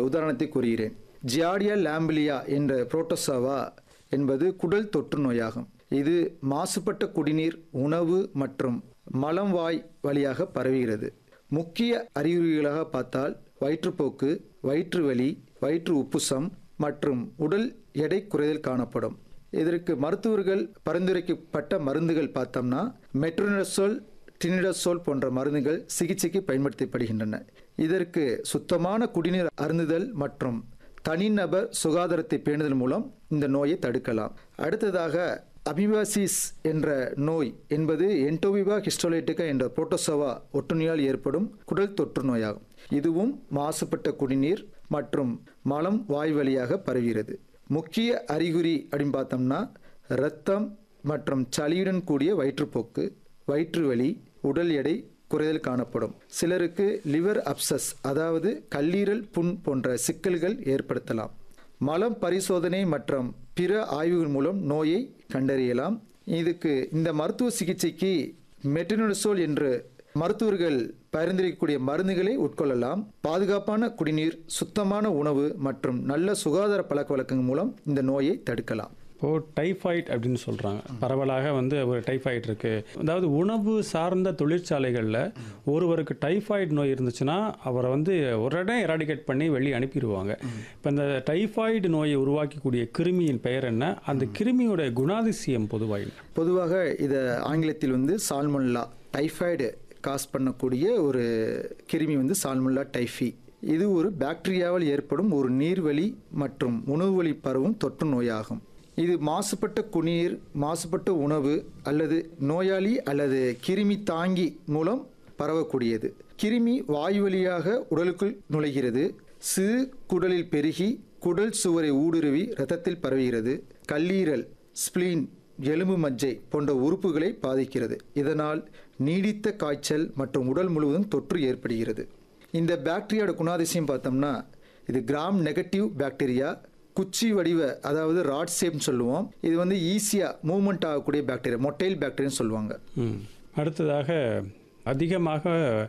உதாரணத்தை கூறுகிறேன் ஜியாடியா லாம்பிலியா என்ற புரோட்டோசாவா என்பது குடல் தொற்று நோயாகும் இது மாசுபட்ட குடிநீர் உணவு மற்றும் மலம் வாய் வழியாக பரவுகிறது முக்கிய அறிகுறிகளாக பார்த்தால் வயிற்றுப்போக்கு வயிற்று வலி வயிற்று உப்புசம் மற்றும் உடல் எடை குறைதல் காணப்படும் இதற்கு மருத்துவர்கள் பரிந்துரைக்கப்பட்ட மருந்துகள் பார்த்தோம்னா மெட்ரோனசோல் டினிடசோல் போன்ற மருந்துகள் சிகிச்சைக்கு பயன்படுத்தப்படுகின்றன இதற்கு சுத்தமான குடிநீர் அருந்துதல் மற்றும் தனிநபர் சுகாதாரத்தை பேணுதல் மூலம் இந்த நோயை தடுக்கலாம் அடுத்ததாக அபிபாசிஸ் என்ற நோய் என்பது என்டோவிபா ஹிஸ்டோலைட்டிகா என்ற புரோட்டோசோவா ஒட்டுண்ணியால் ஏற்படும் குடல் தொற்று நோயாகும் இதுவும் மாசுபட்ட குடிநீர் மற்றும் மலம் வாய் வழியாக பரவுகிறது முக்கிய அறிகுறி அப்படின்னு பார்த்தோம்னா இரத்தம் மற்றும் சளியுடன் கூடிய வயிற்றுப்போக்கு வயிற்று வலி உடல் எடை குறைதல் காணப்படும் சிலருக்கு லிவர் அப்சஸ் அதாவது கல்லீரல் புண் போன்ற சிக்கல்கள் ஏற்படுத்தலாம் மலம் பரிசோதனை மற்றும் பிற ஆய்வுகள் மூலம் நோயை கண்டறியலாம் இதுக்கு இந்த மருத்துவ சிகிச்சைக்கு மெட்டனோசோல் என்று மருத்துவர்கள் பரிந்துரைக்கக்கூடிய மருந்துகளை உட்கொள்ளலாம் பாதுகாப்பான குடிநீர் சுத்தமான உணவு மற்றும் நல்ல சுகாதார பழக்க வழக்கங்கள் மூலம் இந்த நோயை தடுக்கலாம் இப்போது டைஃபாய்டு அப்படின்னு சொல்கிறாங்க பரவலாக வந்து ஒரு டைஃபாய்டு இருக்குது அதாவது உணவு சார்ந்த தொழிற்சாலைகளில் ஒருவருக்கு டைஃபாய்டு நோய் இருந்துச்சுன்னா அவரை வந்து உடனே எராடிகேட் பண்ணி வெளியே அனுப்பிடுவாங்க இப்போ இந்த டைஃபாய்டு நோயை உருவாக்கக்கூடிய கிருமியின் பெயர் என்ன அந்த கிருமியோட குணாதிசயம் பொதுவாக பொதுவாக இதை ஆங்கிலத்தில் வந்து சால்மொல்லா டைஃபாய்டு காஸ் பண்ணக்கூடிய ஒரு கிருமி வந்து சால்முல்லா டைஃபி இது ஒரு பாக்டீரியாவால் ஏற்படும் ஒரு நீர்வழி மற்றும் உணவு வழி பரவும் தொற்று நோயாகும் இது மாசுபட்ட குடிநீர் மாசுபட்ட உணவு அல்லது நோயாளி அல்லது கிருமி தாங்கி மூலம் பரவக்கூடியது கிருமி வாயு வழியாக உடலுக்குள் நுழைகிறது சிறு குடலில் பெருகி குடல் சுவரை ஊடுருவி இரத்தத்தில் பரவுகிறது கல்லீரல் ஸ்பிளீன் எலும்பு மஜ்ஜை போன்ற உறுப்புகளை பாதிக்கிறது இதனால் நீடித்த காய்ச்சல் மற்றும் உடல் முழுவதும் தொற்று ஏற்படுகிறது இந்த பாக்டீரியாவோட குணாதிசயம் பார்த்தோம்னா இது கிராம் நெகட்டிவ் பாக்டீரியா குச்சி வடிவ அதாவது ராட் ஷேப்னு சொல்லுவோம் இது வந்து ஈஸியாக மூவ்மெண்ட் ஆகக்கூடிய பாக்டீரியா மொட்டைல் பாக்டீரியான்னு சொல்லுவாங்க ம். அடுத்ததாக அதிகமாக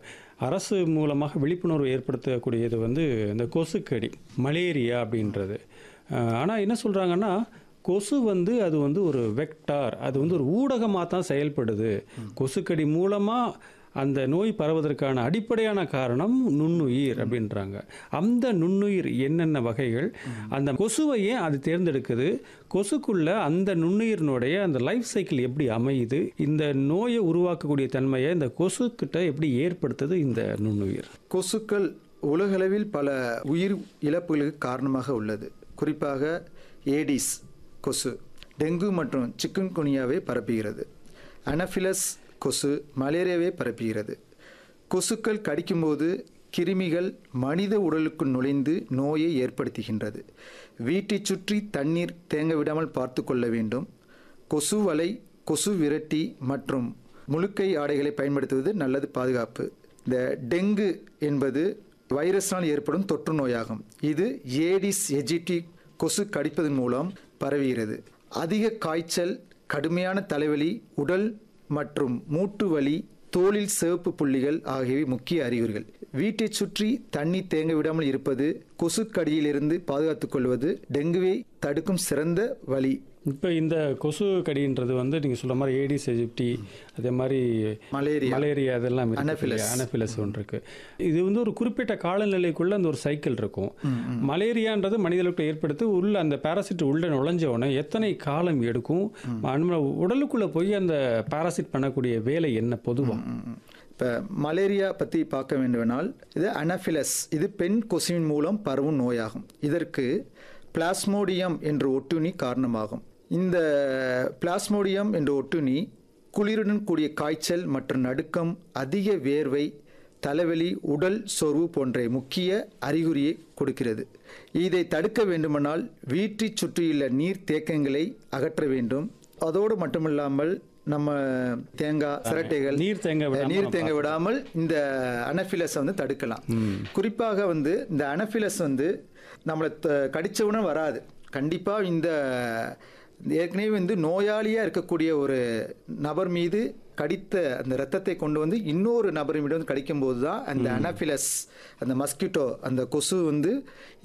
அரசு மூலமாக விழிப்புணர்வு ஏற்படுத்தக்கூடியது வந்து இந்த கொசுக்கடி மலேரியா அப்படின்றது ஆனால் என்ன சொல்கிறாங்கன்னா கொசு வந்து அது வந்து ஒரு வெக்டார் அது வந்து ஒரு ஊடகமாக தான் செயல்படுது கொசுக்கடி மூலமாக அந்த நோய் பரவதற்கான அடிப்படையான காரணம் நுண்ணுயிர் அப்படின்றாங்க அந்த நுண்ணுயிர் என்னென்ன வகைகள் அந்த கொசுவை ஏன் அது தேர்ந்தெடுக்குது கொசுக்குள்ள அந்த நுண்ணுயிரினுடைய அந்த லைஃப் சைக்கிள் எப்படி அமையுது இந்த நோயை உருவாக்கக்கூடிய தன்மையை இந்த கொசுக்கிட்ட எப்படி ஏற்படுத்துது இந்த நுண்ணுயிர் கொசுக்கள் உலகளவில் பல உயிர் இழப்புகளுக்கு காரணமாக உள்ளது குறிப்பாக ஏடிஸ் கொசு டெங்கு மற்றும் சிக்கன் குனியாவை பரப்புகிறது அனஃபிலஸ் கொசு மலேரியாவை பரப்புகிறது கொசுக்கள் கடிக்கும்போது கிருமிகள் மனித உடலுக்குள் நுழைந்து நோயை ஏற்படுத்துகின்றது வீட்டைச் சுற்றி தண்ணீர் தேங்க விடாமல் பார்த்து கொள்ள வேண்டும் கொசு வலை கொசு விரட்டி மற்றும் முழுக்கை ஆடைகளை பயன்படுத்துவது நல்லது பாதுகாப்பு இந்த டெங்கு என்பது வைரஸால் ஏற்படும் தொற்று நோயாகும் இது ஏடிஸ் எஜிடி கொசு கடிப்பதன் மூலம் பரவுகிறது அதிக காய்ச்சல் கடுமையான தலைவலி உடல் மற்றும் மூட்டு வலி தோலில் சிவப்பு புள்ளிகள் ஆகியவை முக்கிய அறிகுறிகள் வீட்டைச் சுற்றி தண்ணி தேங்க விடாமல் இருப்பது கொசுக்கடியிலிருந்து பாதுகாத்துக் கொள்வது டெங்குவை தடுக்கும் சிறந்த வழி இப்போ இந்த கொசு கடின்றது வந்து நீங்கள் சொல்ற மாதிரி ஏடிஸ் எஜிப்டி அதே மாதிரி மலேரியா மலேரியா இதெல்லாம் இருக்கு Anopheles. இல்லையா? Anopheles ஒன்று இருக்கு இது வந்து ஒரு குறிப்பிட்ட காலநிலைக்குள்ள அந்த ஒரு சைக்கிள் இருக்கும் மலேரியான்றது மனிதர்களுக்கு ஏற்படுத்தி உள்ள அந்த பாராசிட் உள்ள நுழைஞ்ச உடனே எத்தனை காலம் எடுக்கும் நம்ம உடலுக்குள்ள போய் அந்த பாராசிட் பண்ணக்கூடிய வேலை என்ன பொதுவா இப்போ மலேரியா பற்றி பார்க்க வேண்டுமென்றால் இது அனஃபிலஸ் இது பெண் கொசுவின் மூலம் பரவும் நோயாகும் இதற்கு பிளாஸ்மோடியம் என்ற ஒட்டுண்ணி காரணமாகும் இந்த பிளாஸ்மோடியம் என்ற ஒட்டுண்ணி குளிருடன் கூடிய காய்ச்சல் மற்றும் நடுக்கம் அதிக வேர்வை தலைவலி உடல் சோர்வு போன்ற முக்கிய அறிகுறியை கொடுக்கிறது இதை தடுக்க வேண்டுமானால் வீட்டைச் சுற்றியுள்ள நீர் தேக்கங்களை அகற்ற வேண்டும் அதோடு மட்டுமில்லாமல் நம்ம தேங்காய் சிரட்டைகள் நீர் தேங்க விடாம நீர் தேங்க விடாமல் இந்த அனஃபிலஸ் வந்து தடுக்கலாம் குறிப்பாக வந்து இந்த அனஃபிலஸ் வந்து நம்மளை த- கடிச்சவுடன் வராது கண்டிப்பாக இந்த ஏற்கனவே வந்து நோயாளியாக இருக்கக்கூடிய ஒரு நபர் மீது கடித்த அந்த ரத்தத்தை கொண்டு வந்து இன்னொரு நபரிடம் வந்து கடிக்கும்போது தான் அந்த அனஃபிலஸ் அந்த மஸ்கிட்டோ அந்த கொசு வந்து